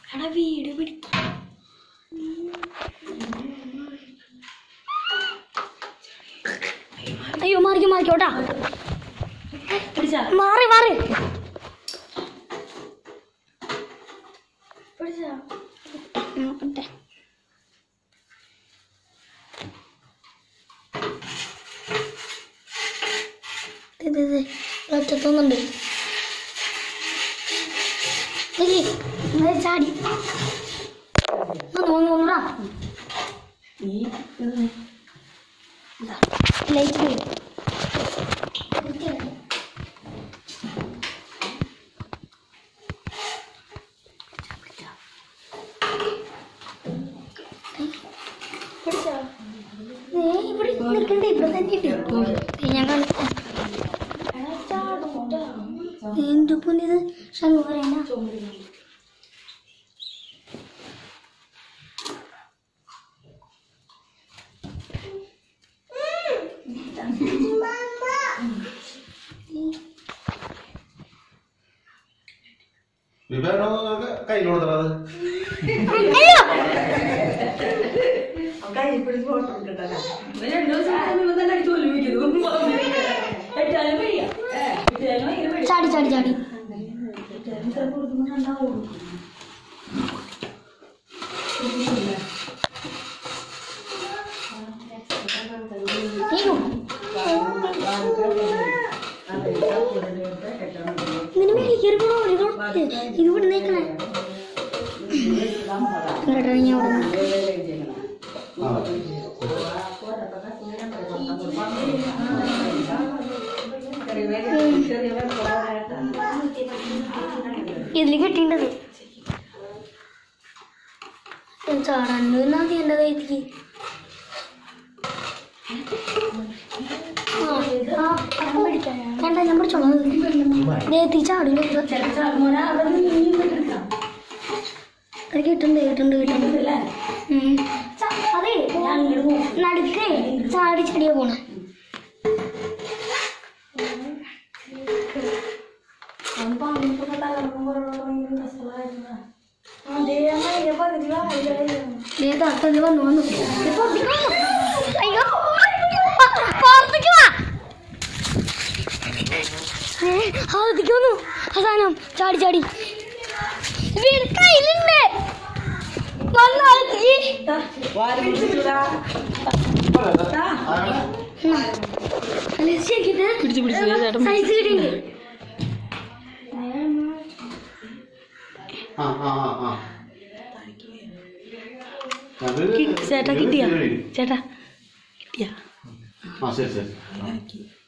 എടാ വീട് പിടി അയ്യോ മാറിക്കോ മാറിക്കോട്ടാ പിടിച്ചാ മാറി മാറി പിടിച്ചാ നോക്കട്ടെ ഇത് ഇത് ഒറ്റത്തൊന്നുണ്ട് ചാടി ഒന്ന് ഒന്നുകൂടാ നീ ലൈറ്റ് പോയി പിടിച്ചാ ഏ, ഇവിടെ നിൽക്കണ്ട ഇവിടെ തന്നെ ഉണ്ട് ഞാൻ കാണിക്കാം എടാ ചാടൂട്ടാ എന്ത് പുണ്യത് ഷമി പറയണ വിവേകോ കയ്യിലോടുത്തത് അയ്യോ ഇവൻ രണ്ട് ദിവസം കഴിയുമ്പോ തന്നെ അടിച്ച് കൊല്ലും മിക്കതും. എട്ടാലും പേടിയാ. ഏ, എട്ടാലും ഭയങ്കര പേടിയാ. ചാടി ചാടി ചാടി എട്ടാലും ചിലപ്പോ കൊടുക്കുമ്പോ രണ്ടാവും. അയ്യോ ഇതിന് മേലെ കയറിക്കണോ ഇവിടെ നിൽക്കണേ ഇങ്ങോട്ട് ഇറങ്ങി അവിടെ നിന്ന് ഇതിൽ കിട്ടിണ്ടത് ചാടാണ്ട് നാദി എൻ്റെ കയ്യിലേക്ക് കണ്ട ഞാൻ പിടിച്ചോളാം ദേഹത്തേക്ക് ചാടില്ല ചിലപ്പോ ചാടുമ്പോഴാ അവിടെ നിന്ന് നീ ഇങ്ങോട്ട് എടുക്കാം. അത് കിട്ടുന്നുണ്ട് കിട്ടുന്നുണ്ട് കിട്ടുന്നുണ്ട് ഇല്ലേ? ഉം. ച- അതേ ഞാൻ അങ്ങോട്ട് പോകും. നടുക്കേ ചാടി ചാടിയാ പോണേ അവൻ പറഞ്ഞിട്ടൊക്കെ തകർക്കും കുറവുള്ള ഭയങ്കര രസമുള്ളതായിരുന്നു. ദേ തട്ടതി വന്നു വന്നു ദേ പുറത്തേക്ക് വന്നു. അയ്യോ പുറത്തേക്ക് വാ ഏ, അകത്തേക്ക് വന്നു അവസാനം ചാടി ചാടി വീട് കയ്യിലുണ്ട് വന്നു അകത്തേക്ക് പിടിച്ച് പിടിച്ച് ചേട്ടൻ സൈസ് കിട്ടിയിട്ടുണ്ട് ആ ആ ആ ആ അത് ചേട്ടാ കിട്ടിയാ ചേട്ടാ കിട്ടിയാ ആ ശരി ശരി